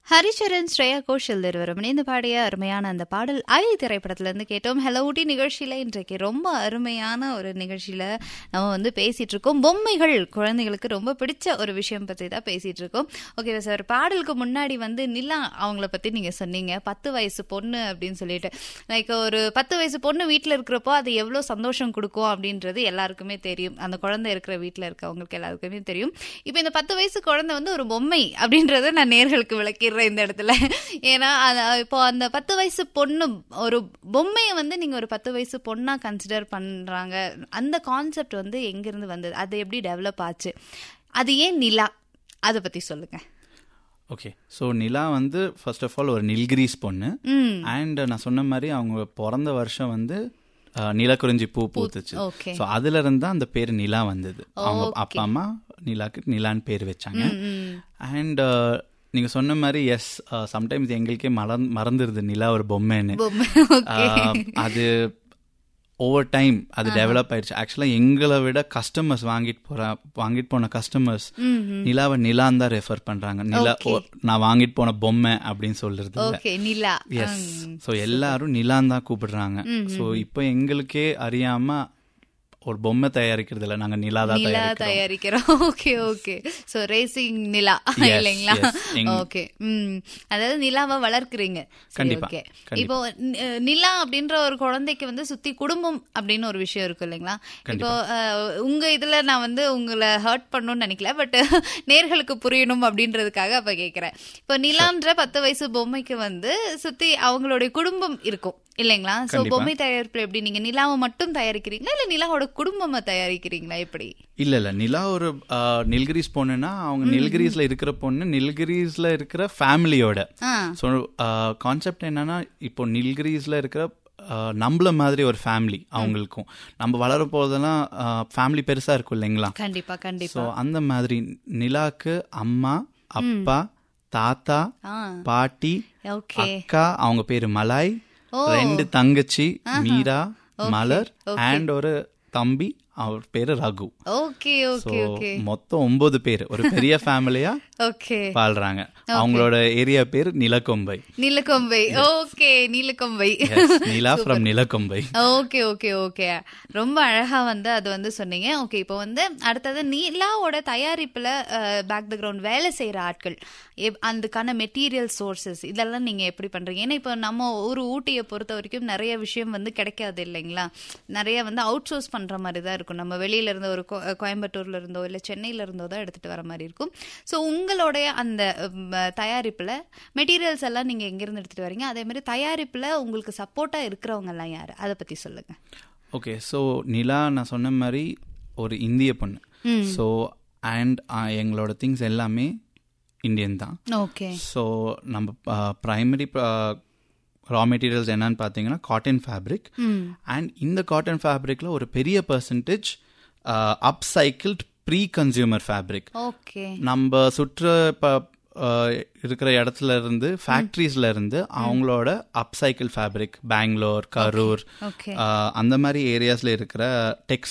ஹரிச்சரன் ஸ்ரேயா கோஷல் இருவரும் இணைந்து பாடிய அருமையான அந்த பாடல் ஐ திரைப்படத்துல இருந்து கேட்டோம் ஹலோ ஊட்டி நிகழ்ச்சியில இன்றைக்கு ரொம்ப அருமையான ஒரு நிகழ்ச்சியில நம்ம வந்து பேசிட்டு இருக்கோம் பொம்மைகள் குழந்தைகளுக்கு ரொம்ப பிடிச்ச ஒரு விஷயம் பத்தி தான் பேசிட்டு இருக்கோம் ஓகே சார் பாடலுக்கு முன்னாடி வந்து நிலா அவங்கள பத்தி நீங்க சொன்னீங்க பத்து வயசு பொண்ணு அப்படின்னு சொல்லிட்டு லைக் ஒரு பத்து வயசு பொண்ணு வீட்டில் இருக்கிறப்போ அது எவ்வளோ சந்தோஷம் கொடுக்கும் அப்படின்றது எல்லாருக்குமே தெரியும் அந்த குழந்தை இருக்கிற வீட்டில் இருக்கவங்களுக்கு எல்லாருக்குமே தெரியும் இப்போ இந்த பத்து வயசு குழந்தை வந்து ஒரு பொம்மை அப்படின்றத நான் நேர்களுக்கு விளக்கிடுறேன் இந்த இடத்துல ஏன்னா அது- இப்போ அந்த பத்து வயசு பொண்ணு ஒரு பொம்மையை வந்து நீங்க ஒரு பத்து வயசு பொண்ணா கன்சிடர் பண்றாங்க அந்த கான்செப்ட் வந்து எங்கிருந்து வந்தது அது எப்படி டெவலப் ஆச்சு அது ஏன் நிலா அதை பத்தி சொல்லுங்க ஓகே ஸோ நிலா வந்து ஃபர்ஸ்ட் ஆஃப் ஆல் ஒரு நில்கிரீஸ் பொண்ணு ம் அண்ட் நான் சொன்ன மாதிரி அவங்க பிறந்த வருஷம் வந்து அஹ், நிலக்குறிஞ்சி பூ பூத்துச்சு ஓகே ஸோ அதுல இருந்து தான் அந்த பேர் நிலா வந்தது அவங்க Okay. அப்பா அம்மா நிலாக்கு நிலான்னு பேர் வச்சாங்க ம் அண்ட் நீங்க சொன்ன மாதிரி எஸ் சம்டைம்ஸ் எங்களுக்கே மறந் மறந்துருது நிலா ஒரு பொம்மைன்னு பொம்மை ஓகே அஹ், அது ஓவர் டைம் அது டெவலப் ஆயிடுச்சு ஆக்சுவலாக எங்களை விட கஸ்டமர்ஸ் வாங்கிட்டு போற வாங்கிட்டு போன கஸ்டமர்ஸ் நிலாவை நிலான்னு தான் ரெஃபர் பண்றாங்க நிலா ஓ, நான் வாங்கிட்டு போன பொம்மை அப்படின்னு சொல்றது இல்ல ஓகே நிலா எஸ் ஸோ எல்லாரும் நிலான்னு தான் கூப்பிடுறாங்க ஸோ இப்போ எங்களுக்கே அறியாம ஒரு பொம்மை தயாரிக்கிறது இல்ல நாங்க நிலா தான் நிலா தயாரிக்கிறோம் தயாரிக்கிறோம் okay okay so racing Nila Yes, இல்லைங்களா yes. எங்க- ஓகே ம் அதாவது நிலாவை வளர்க்குறீங்க சரி, கண்டிப்பா, okay. கண்டிப்பா. இப்போ நி- நிலா அப்படின்ற ஒரு குழந்தைக்கு வந்து சுத்தி குடும்பம் அப்படின்னு ஒரு விஷயம் இருக்கு இல்லைங்களா இப்போ அஹ், உங்க இதுல நான் வந்து உங்களை ஹர்ட் பண்ணணும்னு நினைக்கல பட் நேர்களுக்கு புரியணும் அப்படின்றதுக்காக அப்ப கேக்குறேன் இப்போ நிலான்ற பத்து வயசு பொம்மைக்கு வந்து சுத்தி அவங்களுடைய குடும்பம் இருக்கும் இல்லைங்களா சோ கண்டிப்பா. பொம்மை தயாரிப்புல எப்படி நீங்க நிலாவை மட்டும் தயாரிக்கிறீங்களா இல்ல நிலாவோட குடும்பமா தயாரிக்கிறீங்களா எப்படி இல்ல இல்ல நிலா ஒரு ஆஹ், நில்கிரிஸ் பொண்ணுன்னா அவங்க நில்கிரிஸ்ல இருக்கிற பொண்ணு நில்கிரிஸ்ல இருக்கிற ஃபேமிலியோட ஆ ஸோ கான்செப்ட் என்னன்னா இப்போ நில்கிரிஸ்ல இருக்கிற ஆஹ், நம்மள மாதிரி ஒரு ஃபேமிலி அவங்களுக்கும் நம்ம வளர போதெல்லாம் ஃபேமிலி பெருசா இருக்கும் இல்லைங்களா கண்டிப்பா கண்டிப்பா ஸோ அந்த மாதிரி நிலாக்கு அம்மா அப்பா தாத்தா ஆ பாட்டி ஓகே அக்கா அவங்க பேரு மலாய் ரெண்டு தங்கச்சி மீரா மலர் அண்ட் ஒரு தம்பி அவர் பேரு Raghu okay so okay okay மொத்தம் ஒன்பது பேர் ஒரு பெரிய ஃபேமிலியா ஓகே வாழ்றாங்க அவங்களோட ஏரியா பேர் Nilakkombai Neelakkombai okay Neelakkombai Yes, Nila from Nilakkombai okay okay okay ரொம்ப அழகா வந்து அது வந்து சொன்னீங்க ஓகே இப்போ வந்து அடுத்தது நீலாவோட தயாரிப்புல பேக் த கிரவுண்ட் வேலை செய்யற ஆட்கள் எப்- அதுக்கான மெட்டீரியல் சோர்சஸ் இதெல்லாம் நீங்க எப்படி பண்றீங்க ஏன்னா இப்போ நம்ம ஒரு ஊட்டியை பொறுத்த வரைக்கும் நிறைய விஷயம் வந்து கிடைக்காது இல்லைங்களா நிறைய வந்து அவுட் சோர்ஸ் பண்ற மாதிரி தான் இருக்கும் நம்ம வெளியில இருந்து ஒரு கோ- கோயம்புத்தூர்ல இருந்தோ இல்ல சென்னையில இருந்தோ தான் எடுத்துட்டு வர மாதிரி இருக்கும் ஸோ உங்களுடைய அந்த ம், தயாரிப்புல மெட்டீரியல்ஸ் எல்லாம் நீங்க எங்கிருந்து எடுத்துட்டு வரீங்க அதே மாதிரி தயாரிப்புல உங்களுக்கு சப்போர்ட்டா இருக்கிறவங்க எல்லாம் யாரு அதை பத்தி சொல்லுங்க ஓகே ஸோ நிலா நான் சொன்ன மாதிரி ஒரு இந்திய பொண்ணு ஸோ அண்ட் எங்களோட திங்ஸ் எல்லாமே இந்தியன் தான் ஓகே ஸோ நம்ம ப்ரைமரி ரா மெட்டீரியல்ஸ் என்னன்னு பார்த்தீங்கன்னா காட்டன் ஃபேப்ரிக் அண்ட் இந்த காட்டன் ஃபேப்ரிக்ல ஒரு பெரிய percentage upcycled pre consumer fabric okay நம்ம சுற்று ப- அஹ், இருக்கிற இடத்துல இருந்து ஃபேக்ட்ரிஸ்ல இருந்து அவங்களோட upcycle fabric Bangalore Karur okay அஹ், அந்த மாதிரி ஏரியாஸ்ல இருக்கிற டெக்ஸ்டைல்